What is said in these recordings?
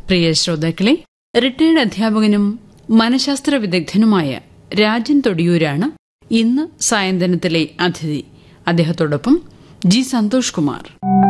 പ്രിയ ശ്രോതാക്കളെ റിട്ടയർഡ് അധ്യാപകനും മനഃശാസ്ത്ര വിദഗ്ധനുമായ രാജൻ തൊടിയൂരാണ് ഇന്ന് സായന്തനത്തിലെ അതിഥി അദ്ദേഹത്തോടൊപ്പം ജി സന്തോഷ് കുമാർ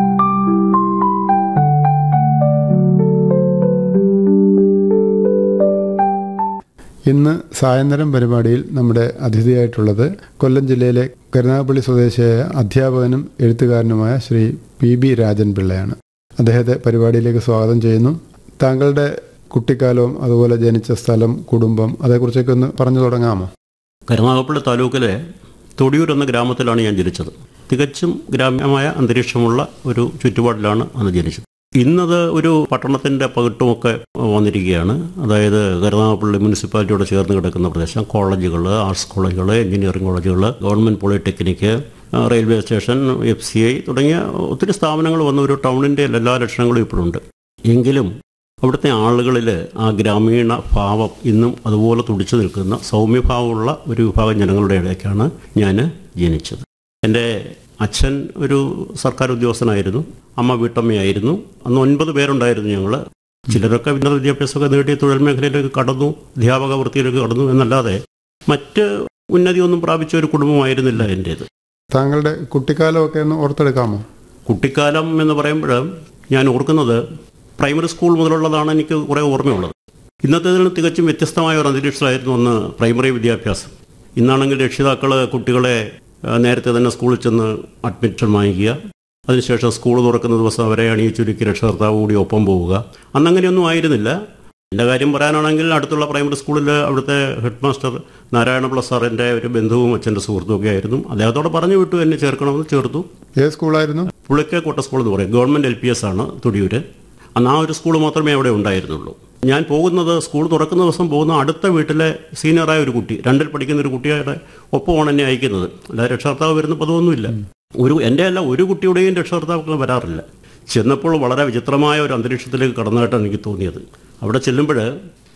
ഇന്ന് സായന്തനം പരിപാടിയിൽ നമ്മുടെ അതിഥിയായിട്ടുള്ളത് കൊല്ലം ജില്ലയിലെ കരുനാഗപ്പള്ളി സ്വദേശിയായ അധ്യാപകനും എഴുത്തുകാരനുമായ ശ്രീ പി ബി രാജൻ പിള്ളയാണ് അദ്ദേഹത്തെ പരിപാടിയിലേക്ക് സ്വാഗതം ചെയ്യുന്നു താങ്കളുടെ കുട്ടിക്കാലവും അതുപോലെ ജനിച്ച സ്ഥലം കുടുംബം അതേക്കുറിച്ചൊക്കെ ഒന്ന് പറഞ്ഞു തുടങ്ങാമോ കരുനാഗപ്പള്ളി താലൂക്കിലെ തൊടിയൂർ എന്ന ഗ്രാമത്തിലാണ് ഞാൻ ജനിച്ചത് തികച്ചും ഗ്രാമ്യമായ അന്തരീക്ഷമുള്ള ഒരു ചുറ്റുപാടിലാണ് അന്ന് ജനിച്ചത് ഇന്നത് ഒരു പട്ടണത്തിൻ്റെ പകിട്ടുമൊക്കെ വന്നിരിക്കുകയാണ് അതായത് കരുനാഗപ്പള്ളി മുനിസിപ്പാലിറ്റിയോട് ചേർന്ന് കിടക്കുന്ന പ്രദേശം കോളേജുകൾ ആർട്സ് കോളേജുകൾ എഞ്ചിനീയറിംഗ് കോളേജുകൾ government polytechnic railway station F C I തുടങ്ങിയ ഒത്തിരി സ്ഥാപനങ്ങൾ വന്ന ഒരു ടൗണിൻ്റെ എല്ലാ ലക്ഷണങ്ങളും ഇപ്പോഴുണ്ട് എങ്കിലും അവിടുത്തെ ആളുകളിൽ ആ ഗ്രാമീണ ഭാവം ഇന്നും അതുപോലെ തുടിച്ചു നിൽക്കുന്ന സൗമ്യഭാവമുള്ള ഒരു വിഭാഗം ജനങ്ങളുടെ ഇടയ്ക്കാണ് ഞാൻ ജനിച്ചത് എൻ്റെ അച്ഛൻ ഒരു സർക്കാർ ഉദ്യോഗസ്ഥനായിരുന്നു അമ്മ വീട്ടമ്മയായിരുന്നു അന്ന് ഒൻപത് പേരുണ്ടായിരുന്നു ഞങ്ങൾ ചിലരൊക്കെ ഉന്നത വിദ്യാഭ്യാസമൊക്കെ നേടി തൊഴിൽ മേഖലയിലേക്ക് കടന്നു അധ്യാപക വൃത്തിയിലേക്ക് കടന്നു എന്നല്ലാതെ മറ്റ് ഉന്നതിയൊന്നും പ്രാപിച്ച ഒരു കുടുംബമായിരുന്നില്ല എൻ്റേത് താങ്കളുടെ കുട്ടിക്കാലമൊക്കെ ഒന്ന് ഓർത്തെടുക്കാമോ കുട്ടിക്കാലം എന്ന് പറയുമ്പോൾ ഞാൻ ഓർക്കുന്നത് പ്രൈമറി സ്കൂൾ മുതലുള്ളതാണ് എനിക്ക് കുറേ ഓർമ്മയുള്ളത് ഇന്നത്തേതിൽ നിന്ന് തികച്ചും വ്യത്യസ്തമായ ഒരു അന്തരീക്ഷത്തിലായിരുന്നു അന്ന് പ്രൈമറി വിദ്യാഭ്യാസം ഇന്നാണെങ്കിൽ രക്ഷിതാക്കൾ കുട്ടികളെ ആ, നേരത്തെ തന്നെ സ്കൂളിൽ ചെന്ന് അഡ്മിഷൻ വാങ്ങിക്കുക അതിനുശേഷം സ്കൂൾ തുറക്കുന്ന ദിവസം അവരെ അണിയിച്ചൊരുക്കി രക്ഷകർത്താവ് കൂടി ഒപ്പം പോവുക അന്നങ്ങനെയൊന്നും ആയിരുന്നില്ല എൻ്റെ കാര്യം പറയാനാണെങ്കിൽ അടുത്തുള്ള പ്രൈമറി സ്കൂളിൽ അവിടുത്തെ ഹെഡ് മാസ്റ്റർ നാരായണപിള്ള സാറിൻ്റെ ഒരു ബന്ധുവും അച്ഛൻ്റെ സുഹൃത്തും ഒക്കെ ആയിരുന്നു അദ്ദേഹത്തോടെ പറഞ്ഞു വിട്ടു എന്നെ ചേർക്കണമെന്ന് ചേർത്തു ഏത് സ്കൂളായിരുന്നു പുളിക്ക കോട്ട സ്കൂൾ എന്ന് പറയും ഗവൺമെൻറ് എൽ പി എസ് ആണ് തുടിയൂര് അന്ന് ആ ഒരു സ്കൂൾ മാത്രമേ അവിടെ ഉണ്ടായിരുന്നുള്ളൂ ഞാൻ പോകുന്നത് സ്കൂൾ തുറക്കുന്ന ദിവസം പോകുന്ന അടുത്ത വീട്ടിലെ സീനിയറായ ഒരു കുട്ടി രണ്ടിൽ പഠിക്കുന്ന ഒരു കുട്ടിയുടെ ഒപ്പമാണ് എന്നെ അയക്കുന്നത് അല്ലാതെ രക്ഷകർത്താവ് വരുന്ന പദമൊന്നുമില്ല ഒരു എൻ്റെ അല്ല ഒരു കുട്ടിയുടെയും രക്ഷകർത്താക്കൾ വരാറില്ല ചെന്നപ്പോൾ വളരെ വിചിത്രമായ ഒരു അന്തരീക്ഷത്തിലേക്ക് കടന്നതായിട്ടാണ് എനിക്ക് തോന്നിയത് അവിടെ ചെല്ലുമ്പോൾ